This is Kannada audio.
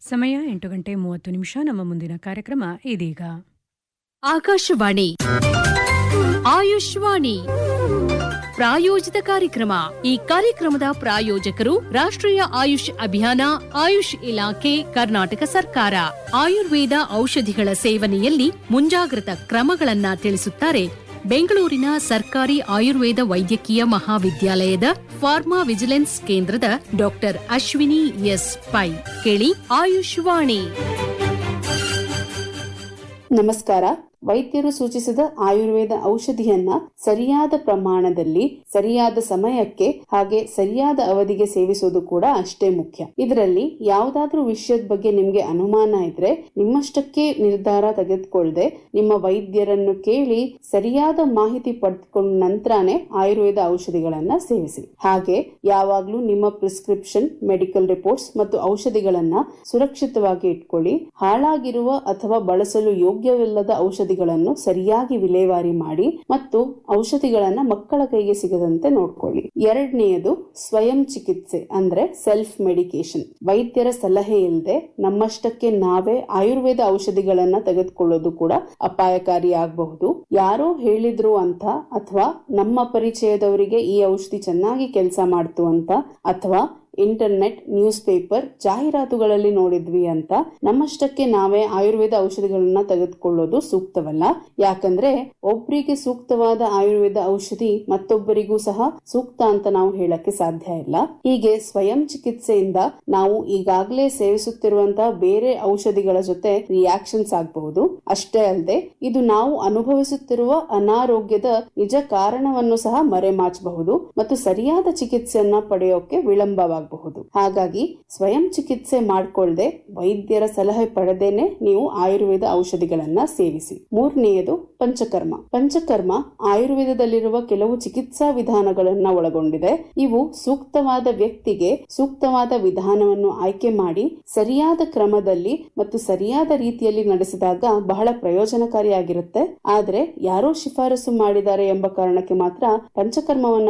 ಸಮಯ ಎಂಟು ಗಂಟೆ ಮೂವತ್ತು ನಿಮಿಷ ನಮ್ಮ ಮುಂದಿನ ಕಾರ್ಯಕ್ರಮ ಇದೀಗ ಆಕಾಶವಾಣಿ ಆಯುಷ್ವಾಣಿ ಪ್ರಾಯೋಜಿತ ಕಾರ್ಯಕ್ರಮ ಈ ಕಾರ್ಯಕ್ರಮದ ಪ್ರಾಯೋಜಕರು ರಾಷ್ಟ್ರೀಯ ಆಯುಷ್ ಅಭಿಯಾನ ಆಯುಷ್ ಇಲಾಖೆ ಕರ್ನಾಟಕ ಸರ್ಕಾರ ಆಯುರ್ವೇದ ಔಷಧಿಗಳ ಸೇವನೆಯಲ್ಲಿ ಮುಂಜಾಗ್ರತಾ ಕ್ರಮಗಳನ್ನ ತಿಳಿಸುತ್ತಾರೆ ಬೆಂಗಳೂರಿನ ಸರ್ಕಾರಿ ಆಯುರ್ವೇದ ವೈದ್ಯಕೀಯ ಮಹಾವಿದ್ಯಾಲಯದ ಫಾರ್ಮಾ ವಿಜಿಲೆನ್ಸ್ ಕೇಂದ್ರದ ಡಾಕ್ಟರ್ ಅಶ್ವಿನಿ ಎಸ್ ಪೈ ಕೇಳಿ ಆಯುಷ್ವಾಣಿ ನಮಸ್ಕಾರ ವೈದ್ಯರು ಸೂಚಿಸಿದ ಆಯುರ್ವೇದ ಔಷಧಿಯನ್ನ ಸರಿಯಾದ ಪ್ರಮಾಣದಲ್ಲಿ ಸರಿಯಾದ ಸಮಯಕ್ಕೆ ಹಾಗೆ ಸರಿಯಾದ ಅವಧಿಗೆ ಸೇವಿಸೋದು ಕೂಡ ಅಷ್ಟೇ ಮುಖ್ಯ ಇದರಲ್ಲಿ ಯಾವುದಾದ್ರೂ ವಿಷಯದ ಬಗ್ಗೆ ನಿಮ್ಗೆ ಅನುಮಾನ ಇದ್ರೆ ನಿಮ್ಮಷ್ಟಕ್ಕೆ ನಿರ್ಧಾರ ತೆಗೆದುಕೊಳ್ಳದೆ ನಿಮ್ಮ ವೈದ್ಯರನ್ನು ಕೇಳಿ ಸರಿಯಾದ ಮಾಹಿತಿ ಪಡೆದುಕೊಂಡ ನಂತರನೇ ಆಯುರ್ವೇದ ಔಷಧಿಗಳನ್ನ ಸೇವಿಸಿ ಹಾಗೆ ಯಾವಾಗ್ಲೂ ನಿಮ್ಮ ಪ್ರಿಸ್ಕ್ರಿಪ್ಷನ್ ಮೆಡಿಕಲ್ ರಿಪೋರ್ಟ್ಸ್ ಮತ್ತು ಔಷಧಿಗಳನ್ನ ಸುರಕ್ಷಿತವಾಗಿ ಇಟ್ಕೊಳ್ಳಿ ಹಾಳಾಗಿರುವ ಅಥವಾ ಬಳಸಲು ಯೋಗ್ಯವಿಲ್ಲದ ಔಷಧಿಗಳನ್ನು ಸರಿಯಾಗಿ ವಿಲೇವಾರಿ ಮಾಡಿ ಮತ್ತು ಔಷಧಿಗಳನ್ನ ಮಕ್ಕಳ ಕೈಗೆ ಸಿಗದಂತೆ ನೋಡ್ಕೊಳ್ಳಿ ಎರಡನೆಯದು ಸ್ವಯಂ ಚಿಕಿತ್ಸೆ ಅಂದ್ರೆ ಸೆಲ್ಫ್ ಮೆಡಿಕೇಶನ್ ವೈದ್ಯರ ಸಲಹೆ ಇಲ್ಲದೆ ನಮ್ಮಷ್ಟಕ್ಕೆ ನಾವೇ ಆಯುರ್ವೇದ ಔಷಧಿಗಳನ್ನ ತೆಗೆದುಕೊಳ್ಳೋದು ಕೂಡ ಅಪಾಯಕಾರಿ ಆಗಬಹುದು ಯಾರೋ ಹೇಳಿದ್ರು ಅಂತ ಅಥವಾ ನಮ್ಮ ಪರಿಚಯದವರಿಗೆ ಈ ಔಷಧಿ ಚೆನ್ನಾಗಿ ಕೆಲಸ ಮಾಡ್ತು ಅಂತ ಅಥವಾ ಇಂಟರ್ನೆಟ್ ನ್ಯೂಸ್ ಪೇಪರ್ ಜಾಹೀರಾತುಗಳಲ್ಲಿ ನೋಡಿದ್ವಿ ಅಂತ ನಮ್ಮಷ್ಟಕ್ಕೆ ನಾವೇ ಆಯುರ್ವೇದ ಔಷಧಿಗಳನ್ನ ತೆಗೆದುಕೊಳ್ಳೋದು ಸೂಕ್ತವಲ್ಲ ಯಾಕಂದ್ರೆ ಒಬ್ರಿಗೆ ಸೂಕ್ತವಾದ ಆಯುರ್ವೇದ ಔಷಧಿ ಮತ್ತೊಬ್ಬರಿಗೂ ಸಹ ಸೂಕ್ತ ಅಂತ ನಾವು ಹೇಳಕ್ಕೆ ಸಾಧ್ಯ ಇಲ್ಲ ಹೀಗೆ ಸ್ವಯಂ ಚಿಕಿತ್ಸೆಯಿಂದ ನಾವು ಈಗಾಗಲೇ ಸೇವಿಸುತ್ತಿರುವಂತಹ ಬೇರೆ ಔಷಧಿಗಳ ಜೊತೆ ರಿಯಾಕ್ಷನ್ಸ್ ಆಗಬಹುದು ಅಷ್ಟೇ ಅಲ್ಲದೆ ಇದು ನಾವು ಅನುಭವಿಸುತ್ತಿರುವ ಅನಾರೋಗ್ಯದ ನಿಜ ಕಾರಣವನ್ನು ಸಹ ಮರೆಮಾಚಬಹುದು ಮತ್ತು ಸರಿಯಾದ ಚಿಕಿತ್ಸೆಯನ್ನ ಪಡೆಯೋಕೆ ವಿಳಂಬವಾಗಬಹುದು ಹಾಗಾಗಿ ಸ್ವಯಂ ಚಿಕಿತ್ಸೆ ಮಾಡ್ಕೊಳ್ದೆ ವೈದ್ಯರ ಸಲಹೆ ಪಡೆದೇನೆ ನೀವು ಆಯುರ್ವೇದ ಔಷಧಿಗಳನ್ನ ಸೇವಿಸಿ ಮೂರನೆಯದು ಪಂಚಕರ್ಮ ಪಂಚಕರ್ಮ ಆಯುರ್ವೇದದಲ್ಲಿರುವ ಕೆಲವು ಚಿಕಿತ್ಸಾ ವಿಧಾನಗಳನ್ನ ಒಳಗೊಂಡಿದೆ ಇವು ಸೂಕ್ತವಾದ ವ್ಯಕ್ತಿಗೆ ಸೂಕ್ತವಾದ ವಿಧಾನವನ್ನು ಆಯ್ಕೆ ಮಾಡಿ ಸರಿಯಾದ ಕ್ರಮದಲ್ಲಿ ಮತ್ತು ಸರಿಯಾದ ರೀತಿಯಲ್ಲಿ ನಡೆಸಿದಾಗ ಬಹಳ ಪ್ರಯೋಜನಕಾರಿಯಾಗಿರುತ್ತೆ ಆದ್ರೆ ಯಾರೋ ಶಿಫಾರಸು ಮಾಡಿದ್ದಾರೆ ಎಂಬ ಕಾರಣಕ್ಕೆ ಮಾತ್ರ ಪಂಚಕರ್ಮವನ್ನ